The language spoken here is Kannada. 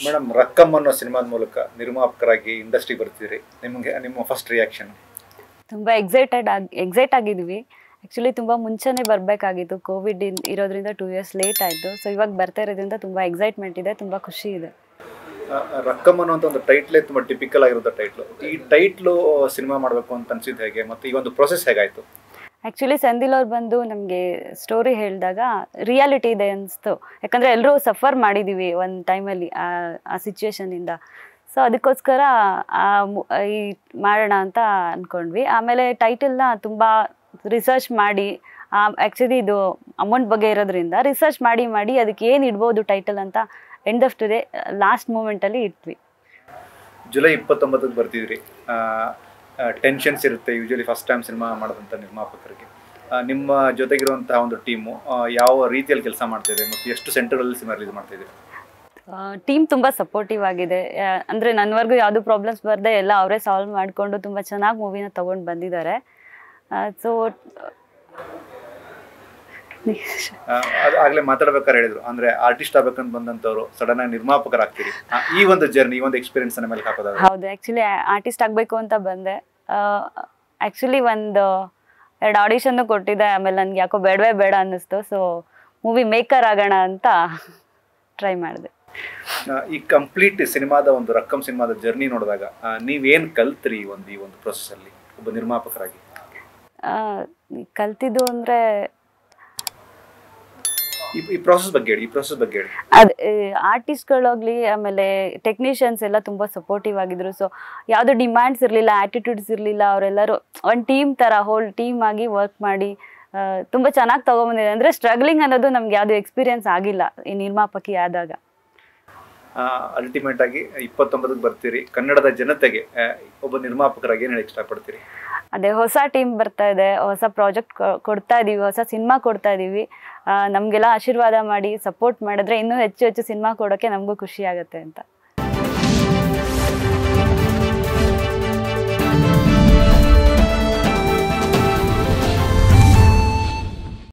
ಮೇಡಮ್ ರಕ್ಕಮ್ ಅನ್ನೋ ಸಿನಿಮಾದ ಮೂಲಕ ನಿರ್ಮಾಪಕರಾಗಿ ಇಂಡಸ್ಟ್ರಿ ಬರ್ತಿದ್ರಿ ನಿಮಗೆ ನಿಮ್ಮ ಫಸ್ಟ್ ರಿಯಾಕ್ಷನ್ ತುಂಬ ಎಕ್ಸೈಟೆಡ್ ಆಗಿ ಎಕ್ಸೈಟ್ ಆಗಿದ್ವಿ ಆ್ಯಕ್ಚುಲಿ ತುಂಬ ಮುಂಚೆನೇ ಬರಬೇಕಾಗಿತ್ತು ಕೋವಿಡ್ ಇರೋದ್ರಿಂದ ಟೂ ಇಯರ್ಸ್ ಲೇಟ್ ಆಯಿತು ಸೊ ಇವಾಗ ಬರ್ತಾ ಇರೋದ್ರಿಂದ ತುಂಬ ಎಕ್ಸೈಟ್ಮೆಂಟ್ ಇದೆ ತುಂಬ ಖುಷಿ ಇದೆ ರಕ್ಕಮ್ ಅನ್ನುವಂಥ ಒಂದು ಟೈಟ್ಲೇ ತುಂಬ ಟಿಪಿಕಲ್ ಆಗಿರೋ ಟೈಟ್ಲು ಈ ಟೈಟ್ಲು ಸಿನಿಮಾ ಮಾಡಬೇಕು ಅಂತ ಅನ್ಸಿದ್ದು ಹೇಗೆ ಮತ್ತು ಈ ಒಂದು ಪ್ರೊಸೆಸ್ ಹೇಗಾಯಿತು ಆ್ಯಕ್ಚುಲಿ ಸೆಂದಿಲ್ ಅವ್ರು ಬಂದು ನಮಗೆ ಸ್ಟೋರಿ ಹೇಳಿದಾಗ ರಿಯಾಲಿಟಿ ಇದೆ ಅನಿಸ್ತು ಯಾಕಂದರೆ ಎಲ್ಲರೂ ಸಫರ್ ಮಾಡಿದ್ದೀವಿ ಒಂದು ಟೈಮಲ್ಲಿ ಆ ಆ ಸಿಚುವೇಶನಿಂದ ಸೊ ಅದಕ್ಕೋಸ್ಕರ ಆ ಮು- ಈ ಮಾಡೋಣ ಅಂತ ಅಂದ್ಕೊಂಡ್ವಿ ಆಮೇಲೆ ಟೈಟಲ್ನ ತುಂಬ ರಿಸರ್ಚ್ ಮಾಡಿ ಆ್ಯಕ್ಚುಲಿ ಇದು ಅಮೌಂಟ್ ಬಗ್ಗೆ ಇರೋದ್ರಿಂದ ರಿಸರ್ಚ್ ಮಾಡಿ ಮಾಡಿ ಅದಕ್ಕೆ ಏನು ಇಡ್ಬೋದು ಟೈಟಲ್ ಅಂತ ಎಂಡ್ ಆಫ್ ಟುಡೇ ಲಾಸ್ಟ್ ಮೂಮೆಂಟಲ್ಲಿ ಇಟ್ವಿ ಜುಲೈ ಇಪ್ಪತ್ತೊಂಬತ್ತಕ್ಕೆ ಬರ್ತಿದ್ರಿ ಟೆನ್ಷನ್ಸ್ ಇರುತ್ತೆ ಯೂಶಲಿ ಫಸ್ಟ್ ಟೈಮ್ ಸಿನಿಮಾ ಮಾಡೋದಂಥ ನಿರ್ಮಾಪಕರಿಗೆ ಆ, ನಿಮ್ಮ ಜೊತೆಗಿರುವಂತಹ ಒಂದು ಟೀಮು ಯಾವ ರೀತಿಯಲ್ಲಿ ಕೆಲಸ ಮಾಡ್ತಿದೆ ಮತ್ತು ಎಷ್ಟು ಸೆಂಟರಲ್ಲಿ ಸಿನಿಮಾ ರಿಲೀಸ್ ಮಾಡ್ತಿದ್ದೀರಿ ಟೀಮ್ ತುಂಬ ಸಪೋರ್ಟಿವ್ ಆಗಿದೆ ಆ, ಅಂದ್ರೆ ನನ್ವರೆಗೂ ಯಾವುದು ಪ್ರಾಬ್ಲಮ್ಸ್ ಬರದೆ ಎಲ್ಲ ಅವರೇ ಸಾಲ್ವ್ ಮಾಡಿಕೊಂಡು ತುಂಬ ಚೆನ್ನಾಗಿ ಮೂವಿನ ತಗೊಂಡು ಬಂದಿದ್ದಾರೆ ಸೊ ಆ, ಅದು ಆಗಲೇ ಮಾತಾಡ್ಬೇಕಾದ್ರೆ ಹೇಳಿದ್ರು ಅಂದ್ರೆ ಆರ್ಟಿಸ್ಟ್ ಆಗ್ಬೇಕಂತ ಬಂದಂಥವ್ರು ಸಡನ್ ಆಗಿ ನಿರ್ಮಾಪಕರಾಗ್ತೀರಿ ಆ, ಈ ಒಂದು ಜರ್ನಿ ಈ ಒಂದು ಎಕ್ಸ್ಪೀರಿಯನ್ಸ್ ಅನ್ನ ಮೇಲೆ ಹಾಕೋದಾದ್ರೆ ಹೌದು ಆ್ಯಕ್ಚುಲಿ ಆರ್ಟಿಸ್ಟ್ ಆಗಬೇಕು ಅಂತ ಬಂದೆ ಆ್ಯಕ್ಚುಲಿ ಒಂದು ಎರಡು ಆಡಿಷನ್ನು ಕೊಟ್ಟಿದ್ದೆ ಆಮೇಲೆ ನನಗೆ ಯಾಕೋ ಬೇಡವೇ ಬೇಡ ಅನ್ನಿಸ್ತು ಸೊ ಮೂವಿ ಮೇಕರ್ ಆಗೋಣ ಅಂತ ಟ್ರೈ ಮಾಡಿದೆ ಆ, ಈ ಕಂಪ್ಲೀಟ್ ಸಿನಿಮಾದ ಒಂದು ರಕ್ಕಂ ಸಿನಿಮಾದ ಜರ್ನಿ ನೋಡಿದಾಗ ಆ, ನೀವೇನ್ ಕಲ್ತ್ರಿ ಈ ಒಂದು ಈ ಒಂದು process ಅಲ್ಲಿ ಒಬ್ಬ ನಿರ್ಮಾಪಕರಾಗಿ ಆ, ಕಲ್ತಿದ್ದು ಅಂದರೆ ಈ ಈ ಪ್ರಾಸೆಸ್ ಬಗ್ಗೆ ಹೇಳಿ ಈ ಪ್ರಾಸೆಸ್ ಬಗ್ಗೆ ಹೇಳಿ ಅದೇ ಆರ್ಟಿಸ್ಟ್ಗಳಾಗಲಿ ಆಮೇಲೆ ಟೆಕ್ನಿಷಿಯನ್ಸ್ ಎಲ್ಲ ತುಂಬ ಸಪೋರ್ಟಿವ್ ಆಗಿದ್ರು ಸೊ ಯಾವುದೇ ಡಿಮ್ಯಾಂಡ್ಸ್ ಇರಲಿಲ್ಲ ಆ್ಯಟಿಟ್ಯೂಡ್ಸ್ ಇರಲಿಲ್ಲ ಅವರೆಲ್ಲರೂ ಒಂದು ಟೀಮ್ ಥರ ಹೋಲ್ ಟೀಮ್ ಆಗಿ ವರ್ಕ್ ಮಾಡಿ ತುಂಬ ಚೆನ್ನಾಗಿ ತೊಗೊಂಬಂದಿದೆ ಅಂದರೆ ಸ್ಟ್ರಗ್ಲಿಂಗ್ ಅನ್ನೋದು ನಮ್ಗೆ ಯಾವುದು ಎಕ್ಸ್ಪೀರಿಯನ್ಸ್ ಆಗಿಲ್ಲ ಈ ನಿರ್ಮಾಪಕಿ ಆದಾಗ ಅಲ್ಟಿಮೇಟ್ ಆಗಿ ಇಪ್ಪತ್ತೊಂಬತ್ತಕ್ಕೆ ಬರ್ತೀರಿ ಕನ್ನಡದ ಜನತೆಗೆ ಆ, ಒಬ್ಬ ನಿರ್ಮಾಪಕರಾಗಿ ಏನು ಹೇಳಿ ಇಷ್ಟಪಡ್ತೀರಿ ಅದೇ ಹೊಸ ಟೀಮ್ ಬರ್ತಾ ಇದೆ ಹೊಸ ಪ್ರಾಜೆಕ್ಟ್ ಕೊಡ್ತಾ ಇದ್ದೀವಿ ಹೊಸ ಸಿನಿಮಾ ಕೊಡ್ತಾ ಇದ್ದೀವಿ ನಮಗೆಲ್ಲ ಆಶೀರ್ವಾದ ಮಾಡಿ ಸಪೋರ್ಟ್ ಮಾಡಿದ್ರೆ ಇನ್ನೂ ಹೆಚ್ಚು ಹೆಚ್ಚು ಸಿನಿಮಾ ಕೊಡೋಕ್ಕೆ ನಮಗೂ ಖುಷಿ ಆಗುತ್ತೆ ಅಂತ